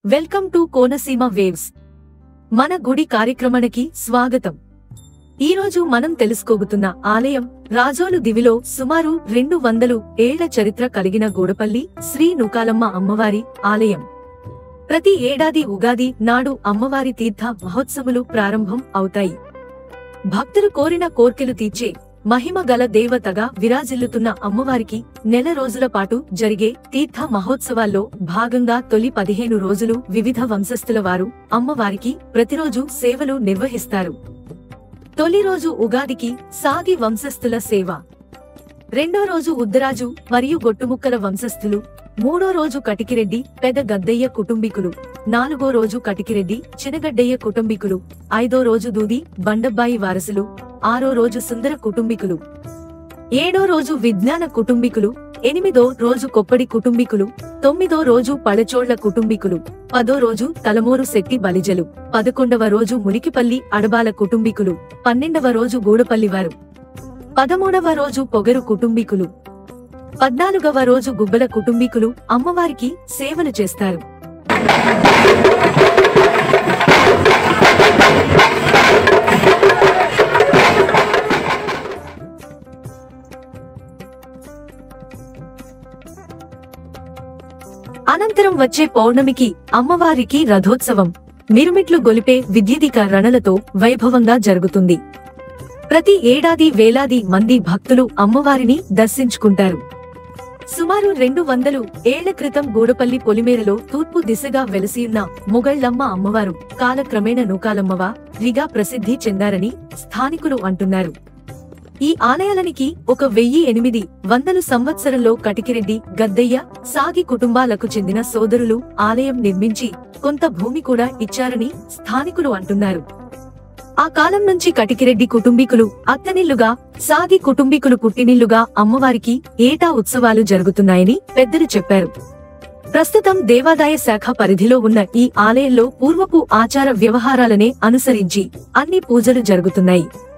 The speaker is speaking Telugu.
వెల్కమ్ టు కోనసీమ వేవ్స్ మన గుడి కార్యక్రమానికి స్వాగతం ఈరోజు మనం తెలుసుకోబోతున్న ఆలయం రాజోలు దివిలో సుమారు రెండు వందలు ఏళ్ల చరిత్ర కలిగిన గూడపల్లి శ్రీ నూకాలమ్మ అమ్మవారి ఆలయం ప్రతి ఏడాది ఉగాది నాడు అమ్మవారి తీర్థ మహోత్సవులు ప్రారంభం అవుతాయి భక్తులు కోరిన కోర్కెలు తీర్చే మహిమ గల దేవతగా విరాజిల్లుతున్న అమ్మవారికి నెల రోజుల పాటు జరిగే తీర్థ మహోత్సవాల్లో భాగంగా తొలి పదిహేను రోజులు వివిధ వంశస్థుల వారు అమ్మవారికి ప్రతిరోజు సేవలు నిర్వహిస్తారు తొలి రోజు ఉగాదికి సాగి వంశస్థుల సేవ రెండో రోజు ఉద్దరాజు మరియు గొట్టుముక్కల వంశస్థులు మూడో రోజు కటికిరెడ్డి పెద గద్దయ్య కుటుంబీకులు నాలుగో రోజు కటికిరెడ్డి చినగడ్డయ్య కుటుంబీకులు ఐదో రోజు దూది బండబ్బాయి వారసులు ఆరో రోజు సుందర కుటుంబీకులు ఏడో రోజు విజ్ఞాన కుటుంబీకులు ఎనిమిదో రోజు కొప్పడి కుటుంబీకులు తొమ్మిదో రోజు పడచోళ్ల కుటుంబీకులు పదో రోజు తలమూరు శెట్టి బలిజలు పదకొండవ రోజు మురికిపల్లి అడబాల కుటుంబీకులు పన్నెండవ రోజు గూడపల్లి వారు పదమూడవ రోజు పొగరు కుటుంబీకులు పద్నాలుగవ రోజు గుబ్బల కుటుంబీకులు అమ్మవారికి సేవలు చేస్తారు అనంతరం వచ్చే పౌర్ణమికి అమ్మవారికి రథోత్సవం మిరుమిట్లు గొలిపే విద్యుదిక రణలతో వైభవంగా జరుగుతుంది ప్రతి ఏడాది వేలాది మంది భక్తులు అమ్మవారిని దర్శించుకుంటారు సుమారు రెండు వందలు ఏళ్ల క్రితం గూడపల్లి పొలిమేరలో తూర్పు దిశగా వెలసియున్న మొగళ్లమ్మ అమ్మవారు కాలక్రమేణ నూకాలమ్మవ రిగా ప్రసిద్ధి చెందారని స్థానికులు అంటున్నారు ఈ ఆలయాలనికి ఒక వెయ్యి ఎనిమిది వందలు సంవత్సరంలో కటికిరెడ్డి గద్దయ్య సాగి కుటుంబాలకు చెందిన సోదరులు ఆలయం నిర్మించి కొంత భూమి కూడా ఇచ్చారని స్థానికులు అంటున్నారు ఆ కాలం నుంచి కటికిరెడ్డి కుటుంబీకులు అత్తనిల్లుగా సాగి కుటుంబీకులు పుట్టినిల్లుగా అమ్మవారికి ఏటా ఉత్సవాలు జరుగుతున్నాయని పెద్దలు చెప్పారు ప్రస్తుతం దేవాదాయ శాఖ పరిధిలో ఉన్న ఈ ఆలయంలో పూర్వపు ఆచార వ్యవహారాలనే అనుసరించి అన్ని పూజలు జరుగుతున్నాయి